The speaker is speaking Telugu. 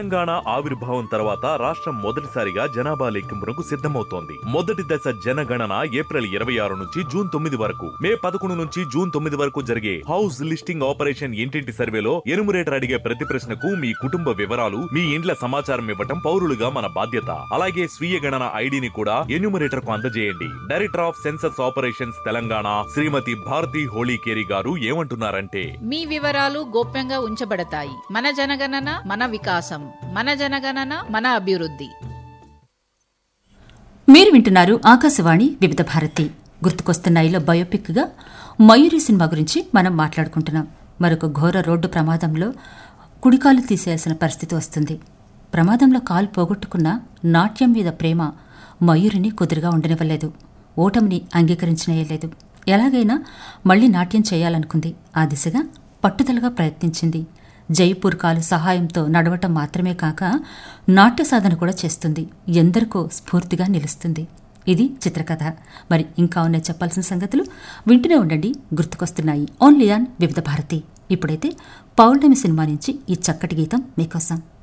తెలంగాణ ఆవిర్భావం తర్వాత రాష్ట్రం మొదటిసారిగా జనాభా లెక్కింపునకు సిద్ధమవుతోంది మొదటి దశ జనగణన ఏప్రిల్ ఇరవై ఆరు నుంచి జూన్ తొమ్మిది వరకు మే పదకొండు నుంచి జూన్ తొమ్మిది వరకు జరిగే హౌస్ లిస్టింగ్ ఆపరేషన్ ఇంటింటి సర్వేలో ఎనుమరేటర్ అడిగే ప్రతి ప్రశ్నకు మీ కుటుంబ వివరాలు మీ ఇండ్ల సమాచారం ఇవ్వటం పౌరులుగా మన బాధ్యత అలాగే స్వీయ గణన ఐడిని కూడా ఎన్యూమరేటర్ కు అందజేయండి director of census operations Telangana Shrimati Bharathi Holikeri garu ఏమంటున్నారంటే మీ వివరాలు గోప్యంగా ఉంచబడతాయి మన జనగణన మన వికాసం మన జనగణన మన అభివృద్ధి మీరు వింటున్నారు ఆకాశవాణి వివిధ భారతి గుర్తుకొస్తున్నాయిలో బయోపిక్గా మయూరి సినిమా గురించి మనం మాట్లాడుకుంటున్నాం మరొక ఘోర రోడ్డు ప్రమాదంలో కుడికాలు తీసేయాల్సిన పరిస్థితి వస్తుంది ప్రమాదంలో కాలు పోగొట్టుకున్న నాట్యం మీద ప్రేమ మయూరిని కుదురుగా ఉండనివ్వలేదు ఓటమిని అంగీకరించనేయలేదు ఎలాగైనా మళ్లీ నాట్యం చేయాలనుకుంది ఆ దిశగా పట్టుదలగా ప్రయత్నించింది జైపూర్ కాలు సహాయంతో నడవటం మాత్రమే కాక నాట్య సాధన కూడా చేస్తుంది ఎందరికో స్ఫూర్తిగా నిలుస్తుంది ఇది చిత్రకథ మరి ఇంకా ఉన్నాయి చెప్పాల్సిన సంగతులు వింటూనే ఉండండి గుర్తుకొస్తున్నాయి ఓన్లీ ఆన్ వివిధ భారతి ఇప్పుడైతే పౌర్ణమి సినిమా నుంచి ఈ చక్కటి గీతం మీకోసం